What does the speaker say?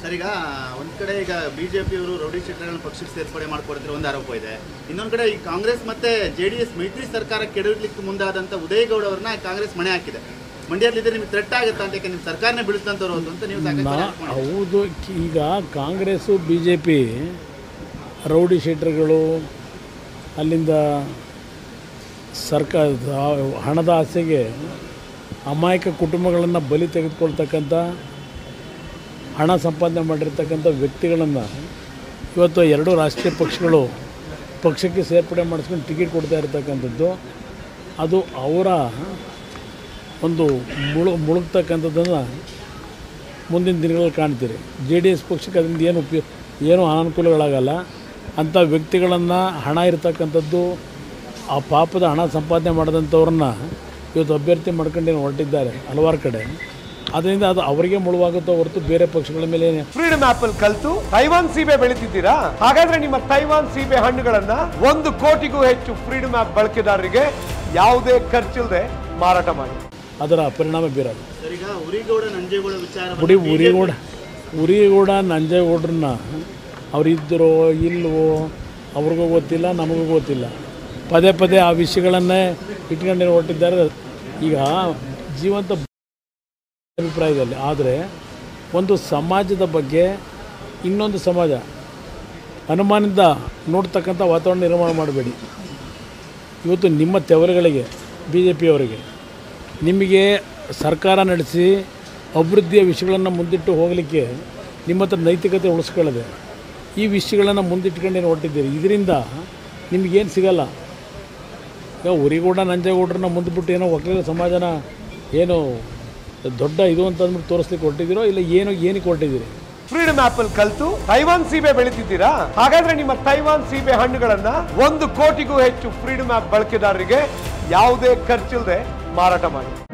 Sir ಈಗ ಒಂದ್ ಕಡೆ ಈಗ ಬಿಜೆಪಿಯವರು ರೌಡಿ ಶೆಟ್ಟರ್ಗಳನ್ನ ಪಕ್ಷಕ್ಕೆ ಸೇರ್ಪಡೆ ಮಾಡ್ಕೊಡ್ತಿರೋ ಒಂದು ಆರೋಪ ಇದೆ ಇನ್ನೊಂದ್ ಕಡೆ ಈ ಕಾಂಗ್ರೆಸ್ ಮತ್ತೆ ಜೆ ಡಿ ಎಸ್ ಮೈತ್ರಿ ಸರ್ಕಾರ ಕೆಡವಲಿಕ್ಕೆ ಮುಂದಾದಂತ ಉದಯಗೌಡ ಅವ್ರನ್ನ ಕಾಂಗ್ರೆಸ್ ಮಣೆ ಹಾಕಿದೆ ಮಂಡ್ಯದಲ್ಲಿದ್ರೆ ನಿಮ್ಗೆ ಥ್ರೆಟ್ ಆಗುತ್ತಾ ಅಂತ ಯಾಕೆ ನಿಮ್ಮ ಸರ್ಕಾರನೇ ಬೀಳುತ್ತಂತವ್ರು ಅಂತ ನೀವು ಸಾಕಷ್ಟು ನಾ ಜನ ಅನ್ಕೊಂಡಿದ್ದೀರಿ. ಹೌದು ಈಗ Congress B J P rowdy ಶೀಟರ್ಗಳು ಅಲ್ಲಿಂದ ಸರ್ಕಾರ ಹಣದ ಆಸೆಗೆ ಅಮಾಯಕ ಕುಟುಂಬಗಳನ್ನು ಬಲಿ ತೆಗೆದುಕೊಳ್ತಕ್ಕಂಥ ಹಣ ಸಂಪಾದನೆ ಮಾಡಿರ್ತಕ್ಕಂಥ ವ್ಯಕ್ತಿಗಳನ್ನು ಇವತ್ತು ಎರಡು ರಾಷ್ಟ್ರೀಯ ಪಕ್ಷಗಳು ಪಕ್ಷಕ್ಕೆ ಸೇರ್ಪಡೆ ಮಾಡಿಸ್ಕೊಂಡು ಟಿಕೆಟ್ ಕೊಡ್ತಾ ಇರತಕ್ಕಂಥದ್ದು ಅದು ಅವರ ಒಂದು ಮುಳು ಮುಳುಗ್ತಕ್ಕಂಥದ್ದನ್ನು ಮುಂದಿನ ದಿನಗಳಲ್ಲಿ ಕಾಣ್ತೀರಿ ಜೆ ಡಿ ಎಸ್ ಪಕ್ಷಕ್ಕೆ ಅದರಿಂದ ಏನು ಉಪಯೋಗ ಏನು ಅನಾನುಕೂಲಗಳಾಗಲ್ಲ ಅಂಥ ವ್ಯಕ್ತಿಗಳನ್ನು ಹಣ ಇರತಕ್ಕಂಥದ್ದು ಆ ಪಾಪದ ಹಣ ಸಂಪಾದನೆ ಮಾಡಿದಂಥವ್ರನ್ನ ಇವತ್ತು ಅಭ್ಯರ್ಥಿ ಮಾಡ್ಕೊಂಡು ಹೊರಟಿದ್ದಾರೆ ಹಲವಾರು ಕಡೆ ಅದರಿಂದ ಅದು ಅವರಿಗೆ ಮುಳುವಾಗುತ್ತೋ ಹೊರತು ಬೇರೆ ಪಕ್ಷಗಳ ಮೇಲೆ ಏನು ಫ್ರೀಡಮ್ ಆಪ್ ಅಲ್ಲಿ ಕಲ್ತು ತೈವಾನ್ ಸೀಬೆ ಬೆಳಿತಿದ್ದೀರಾ ಹಾಗಾದ್ರೆ ನಿಮ್ಮ ತೈವಾನ್ ಸೀಬೆ ಹಣ್ಣುಗಳನ್ನ ಒಂದು ಕೋಟಿಗೂ ಹೆಚ್ಚು ಫ್ರೀಡಮ್ ಆಪ್ ಬಳಕೆದಾರರಿಗೆ ಯಾವುದೇ ಖರ್ಚಿಲ್ಲದೆ ಮಾರಾಟ ಮಾಡಿ ಅದರ ಪರಿಣಾಮ ಬೀರೋದು ಸರ್ ಈಗ ಉರಿಗೌಡ ನಂಜೇಗೌಡ ವಿಚಾರ ಬಿಡಿ ಉರಿಗೌಡ ಉರಿಗೌಡ ನಂಜೇಗೌಡ್ರನ್ನ ಅವ್ರು ಇದ್ದರೋ ಇಲ್ವೋ ಅವ್ರಿಗೂ ಗೊತ್ತಿಲ್ಲ ನಮಗೂ ಗೊತ್ತಿಲ್ಲ ಪದೇ ಪದೇ ಆ ವಿಷಯಗಳನ್ನೇ ಇಟ್ಕೊಂಡು ಹೊರಟಿದ್ದಾರೆ ಈಗ ಜೀವಂತ ಅಭಿಪ್ರಾಯದಲ್ಲಿ ಆದರೆ ಒಂದು ಸಮಾಜದ ಬಗ್ಗೆ ಇನ್ನೊಂದು ಸಮಾಜ ಅನುಮಾನದಿಂದ ನೋಡ್ತಕ್ಕಂಥ ವಾತಾವರಣ ನಿರ್ಮಾಣ ಮಾಡಬೇಡಿ ಇವತ್ತು ನಿಮ್ಮ ತೆವರುಗಳಿಗೆ ಬಿ ಜೆ ಪಿಯವರಿಗೆ ನಿಮಗೆ ಸರ್ಕಾರ ನಡೆಸಿ ಅಭಿವೃದ್ಧಿಯ ವಿಷಯಗಳನ್ನು ಮುಂದಿಟ್ಟು ಹೋಗಲಿಕ್ಕೆ ನಿಮ್ಮ ಹತ್ರ ನೈತಿಕತೆ ಉಳಿಸ್ಕೊಳ್ಳದೆ ಈ ವಿಷಯಗಳನ್ನು ಮುಂದಿಟ್ಕೊಂಡು ಹೊರಟಿದ್ದೀರಿ ಇದರಿಂದ ನಿಮಗೇನು ಸಿಗಲ್ಲ ಈಗ ಉರಿಗೌಡ ನಂಜೇಗೌಡ್ರನ್ನ ಮುಂದ್ಬಿಟ್ಟು ಏನೋ ಒಕ್ಕಲಿಗ ಸಮಾಜನ ಏನು ದೊಡ್ಡ ಇದು ಅಂತ ಅಂದ್ಬಿಟ್ಟು ತೋರಿಸ್ಲಿಕ್ಕೆ ಹೊರಟಿದ್ದೀರೋ ಇಲ್ಲ ಏನೋ ಏನಕ್ಕೆ ಹೊರಟಿದ್ದೀರಿ ಫ್ರೀಡಮ್ ಆಪ್ ಅಲ್ಲಿ ಕಲ್ತು ತೈವಾನ್ ಸೀಬೆ ಬೆಳಿತಿದ್ದೀರಾ ಹಾಗಾದ್ರೆ ನಿಮ್ಮ ತೈವಾನ್ ಸೀಬೆ ಹಣ್ಣುಗಳನ್ನ ಒಂದು ಕೋಟಿಗೂ ಹೆಚ್ಚು ಫ್ರೀಡಮ್ ಆಪ್ ಬಳಕೆದಾರರಿಗೆ ಯಾವುದೇ ಖರ್ಚಿಲ್ಲದೆ ಮಾರಾಟ ಮಾಡಿ